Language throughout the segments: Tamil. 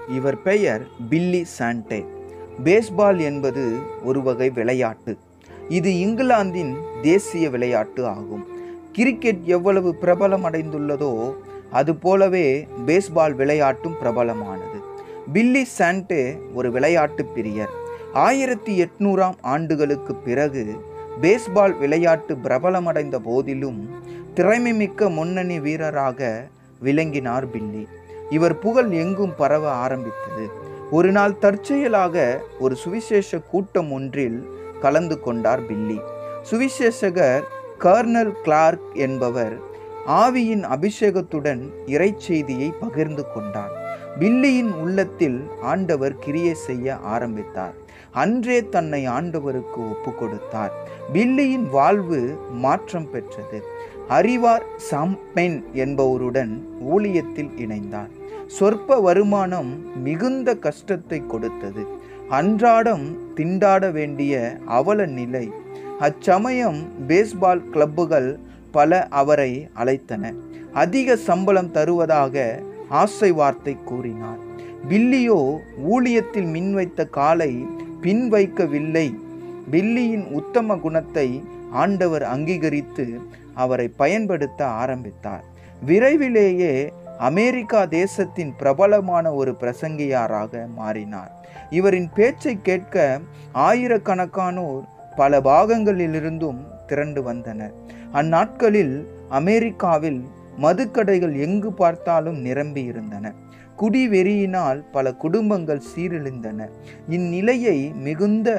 இவர் பெயர் பில்லி சாண்டே பேஸ்பால் என்பது ஒரு வகை விளையாட்டு இது இங்கிலாந்தின் தேசிய விளையாட்டு ஆகும் கிரிக்கெட் எவ்வளவு பிரபலம் அடைந்துள்ளதோ அதுபோலவே பேஸ்பால் விளையாட்டும் பிரபலமானது பில்லி சாண்டே ஒரு விளையாட்டு பிரியர் ஆயிரத்தி எட்நூறாம் ஆண்டுகளுக்கு பிறகு பேஸ்பால் விளையாட்டு பிரபலமடைந்த போதிலும் திறமைமிக்க முன்னணி வீரராக விளங்கினார் பில்லி இவர் புகழ் எங்கும் பரவ ஆரம்பித்தது ஒரு நாள் தற்செயலாக ஒரு சுவிசேஷ கூட்டம் ஒன்றில் கலந்து கொண்டார் பில்லி சுவிசேஷகர் கர்னல் கிளார்க் என்பவர் ஆவியின் அபிஷேகத்துடன் இறைச்செய்தியை பகிர்ந்து கொண்டார் பில்லியின் உள்ளத்தில் ஆண்டவர் கிரியை செய்ய ஆரம்பித்தார் அன்றே தன்னை ஆண்டவருக்கு ஒப்பு கொடுத்தார் பில்லியின் வாழ்வு மாற்றம் பெற்றது அறிவார் சம்பென் என்பவருடன் ஊழியத்தில் இணைந்தார் சொற்ப வருமானம் மிகுந்த கஷ்டத்தை கொடுத்தது அன்றாடம் திண்டாட வேண்டிய அவல நிலை அச்சமயம் பேஸ்பால் கிளப்புகள் பல அவரை அழைத்தன அதிக சம்பளம் தருவதாக ஆசை வார்த்தை கூறினார் பில்லியோ ஊழியத்தில் மின்வைத்த காலை பின் வைக்கவில்லை பில்லியின் உத்தம குணத்தை ஆண்டவர் அங்கீகரித்து அவரை பயன்படுத்த ஆரம்பித்தார் விரைவிலேயே அமெரிக்கா தேசத்தின் பிரபலமான ஒரு பிரசங்கியாராக மாறினார் இவரின் பேச்சை கேட்க ஆயிரக்கணக்கானோர் பல பாகங்களிலிருந்தும் திரண்டு வந்தனர் அந்நாட்களில் அமெரிக்காவில் மதுக்கடைகள் எங்கு பார்த்தாலும் நிரம்பி இருந்தன குடிவெறியினால் பல குடும்பங்கள் சீரழிந்தன இந்நிலையை மிகுந்த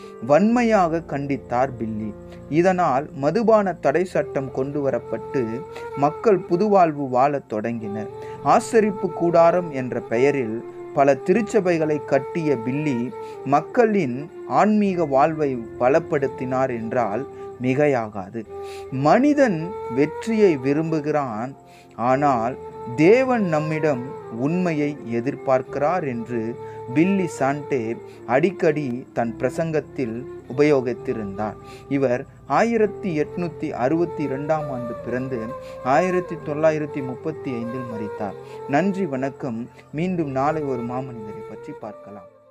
வன்மையாக கண்டித்தார் பில்லி இதனால் மதுபான தடை சட்டம் கொண்டு வரப்பட்டு மக்கள் புதுவாழ்வு வாழத் தொடங்கினர் ஆசரிப்பு கூடாரம் என்ற பெயரில் பல திருச்சபைகளை கட்டிய பில்லி மக்களின் ஆன்மீக வாழ்வை பலப்படுத்தினார் என்றால் மிகையாகாது மனிதன் வெற்றியை விரும்புகிறான் ஆனால் தேவன் நம்மிடம் உண்மையை எதிர்பார்க்கிறார் என்று பில்லி சாண்டே அடிக்கடி தன் பிரசங்கத்தில் உபயோகித்திருந்தார் இவர் ஆயிரத்தி எட்நூத்தி அறுபத்தி இரண்டாம் ஆண்டு பிறந்து ஆயிரத்தி தொள்ளாயிரத்தி முப்பத்தி ஐந்தில் மறித்தார் நன்றி வணக்கம் மீண்டும் நாளை ஒரு மாமனிதரை பற்றி பார்க்கலாம்